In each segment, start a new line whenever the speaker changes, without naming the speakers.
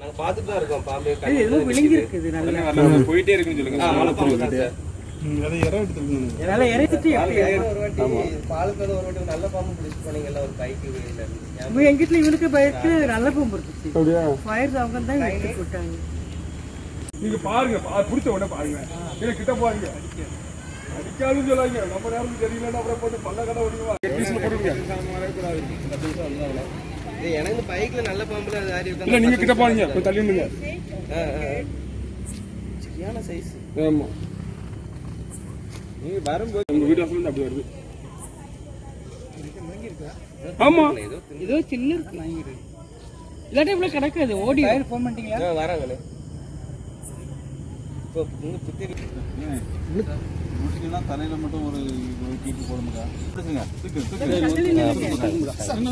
நாங்க பார்த்துட்டு தான் இருக்கோம் பாம்பு
அது எதுவும் விழுங்கி இருக்குது நல்லா
போயிட்டே இருக்குன்னு சொல்லுங்க
மலைப்பாம்பு தான் சார்
அதை இற எடுத்துருக்கணும்
இதனால இறைச்சிட்டு எப்படி
ஒரு வாட்டி பாலுக்கு ஒரு வாட்டி நல்ல பாம்பு பிடிச்சி போனீங்கல்ல ஒரு பைக்கு வெளியில
இவன் எங்க வீட்டுல இவனுக்கு பயக்கு நல்ல பூம்பு இருந்துச்சு ஃபயர் அவங்க தான் எடுத்து போட்டாங்க
நீங்க பாருங்க பா- பிடிச்ச உடனே பாருங்க இல்ல கிட்ட பாருங்க அடிக்காதுன்னு சொல்லாங்க நம்ம நேரம் தெரியலன்னா அப்புறம் போட்டு பல்ல கடை ஓடிவா பீஸ்ல போடுங்க
இது எனக்கு இந்த பைக்ல நல்ல பாம்புல அது ஆடி
இல்ல நீங்க கிட்ட பாருங்க கொஞ்சம் தள்ளி நில்லுங்க
சரியான சைஸ்
ஆமா நீங்க வரும்போது உங்க வீடு வாசல்ல இருந்து அப்படி வருது ஆமா
ஏதோ சின்ன இருக்கு நாய்ங்க இல்லாட்டி இவ்வளவு கிடக்காது ஓடி ஃபோன் பண்ணிட்டீங்களா
வராங்களே இப்போ இங்க புத்தி
முடிச்சிங்கன்னா தலையில மட்டும் ஒரு ஒரு கீட்டு போடுமுக்கா பிடிச்சுங்க தூக்கு தூக்கு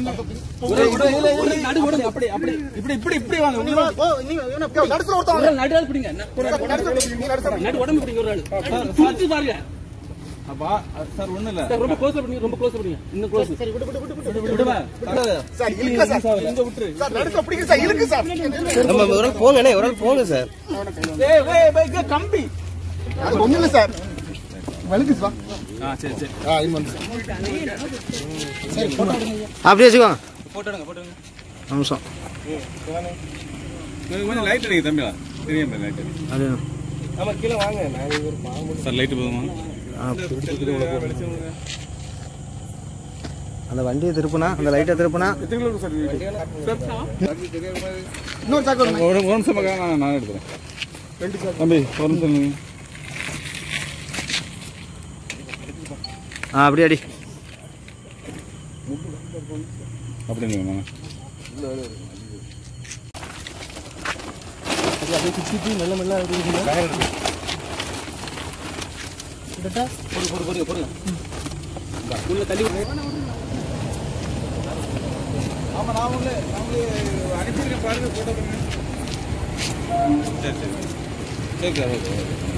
அப்படி அப்படி இப்படி இப்படி இப்படி வாங்க
நடுவால் பிடிங்க நடு உடம்பு பிடிங்க ஒரு ஆள் துடிச்சு பாருங்க
அப்பா அது சார் ஒண்ணும் இல்ல
சார், ரொம்ப க்ளோஸ் பிடிங்க ரொம்ப க்ளோஸ் பிடிங்க இன்னும் க்ளோஸ்
விடுவா இங்க விட்டுரு
நம்ம ஒரு ஆள் போங்கண்ணே ஒரு ஆள் போங்க சார்
ஏய் ஏய் ஏய், இங்க கம்பி ஆ சரி சரி
அப்படியே வச்சுக்கோங்க
போட்டுடுங்க போட்டுடுங்க
நிமிஷம்
கொஞ்சம் லைட் அடிங்க தம்பியா தெரியும் லைட் அடிங்க
அது ஆமா கீழே வாங்க நான் ஒரு பாம்பு
சார் லைட் போதுமா
அந்த வண்டியை திருப்புனா அந்த லைட்டை திருப்புனா
எத்தனை கிலோ சார்
ஒரு ஒரு நிமிஷம் மக்கா, நான் நான் எடுத்துறேன் தம்பி ஒரு நிமிஷம் நில்லுங்க.
ஆ அப்படி அடி
அப்படி நில்லுங்க வாங்க. ஆமா நான் உள்ள நான் உங்களுக்கு அனுப்பியிருக்கேன் பாருங்க போட்டோ பண்ணுங்க சரி சரி சரி சரி ஓகே